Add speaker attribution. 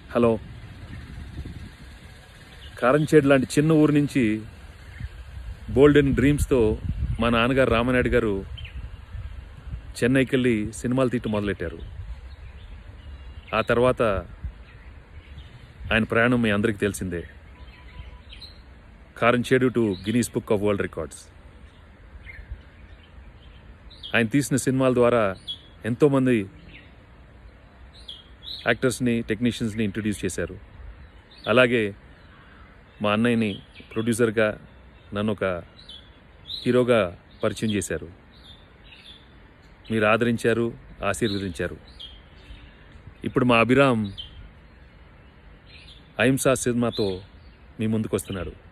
Speaker 1: hello Karamchedu లాంటి చిన్న ఊరు నుంచి బోల్డ్ అండ్ డ్రీమ్స్తో మా నాన్నగారు రామనాయుడు గారు చెన్నైకి వెళ్ళి సినిమాలు తీయటం మొదలెట్టారు ఆ తర్వాత ఆయన ప్రయాణం మీ అందరికీ తెలిసిందే Karamchedu to Guinness book of world records ఆయన తీసిన సినిమాల ద్వారా ఎంతోమంది యాక్టర్స్ని టెక్నీషియన్స్ని ఇంట్రడ్యూస్ చేశారు అలాగే మా అన్నయ్యని ప్రొడ్యూసర్గా నన్ను ఒక హీరోగా పరిచయం చేశారు మీరు ఆదరించారు ఆశీర్వదించారు ఇప్పుడు మా అభిరామ్ అహింసా సినిమాతో మీ ముందుకు వస్తున్నాడు